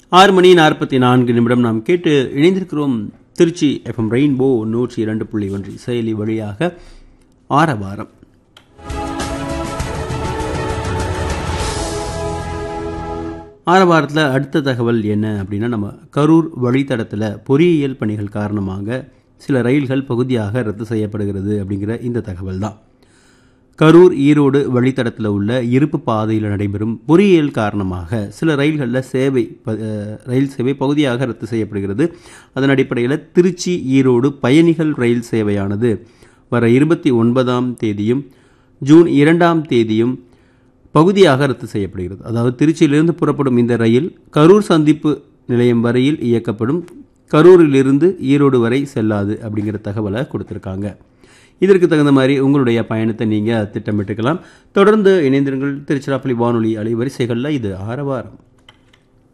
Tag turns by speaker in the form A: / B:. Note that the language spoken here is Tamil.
A: ஆறு மணி நாற்பத்தி நான்கு நிமிடம் நாம் கேட்டு இணைந்திருக்கிறோம் திருச்சி எஃப்எம் ரெயின்போ நூற்றி இரண்டு புள்ளி ஒன்று செயலி வழியாக ஆரவாரம் ஆரவாரத்தில் அடுத்த தகவல் என்ன அப்படின்னா நம்ம கரூர் வழித்தடத்தில் பொறியியல் பணிகள் காரணமாக சில ரயில்கள் பகுதியாக ரத்து செய்யப்படுகிறது அப்படிங்கிற இந்த தகவல் தான் கரூர் ஈரோடு வழித்தடத்தில் உள்ள இருப்பு பாதையில் நடைபெறும் பொறியியல் காரணமாக சில ரயில்களில் சேவை ப- அஹ், ரயில் சேவை பகுதியாக ரத்து செய்யப்படுகிறது அதன் அடிப்படையில் திருச்சி ஈரோடு பயணிகள் ரயில் சேவையானது வர இருபத்தி ஒன்பதாம் தேதியும் ஜூன் இரண்டாம் தேதியும் பகுதியாக ரத்து செய்யப்படுகிறது அதாவது திருச்சியிலிருந்து புறப்படும் இந்த ரயில் கரூர் சந்திப்பு நிலையம் வரையில் இயக்கப்படும் கரூரிலிருந்து ஈரோடு வரை செல்லாது அப்படிங்கிற தகவலை கொடுத்துருக்காங்க இதற்கு தகுந்த மாதிரி உங்களுடைய பயணத்தை நீங்கள் திட்டமிட்டுக்கலாம் தொடர்ந்து இணைந்திருங்கள் திருச்சிராப்பள்ளி வானொலி அலைவரிசைகளில் இது ஆரவாரம்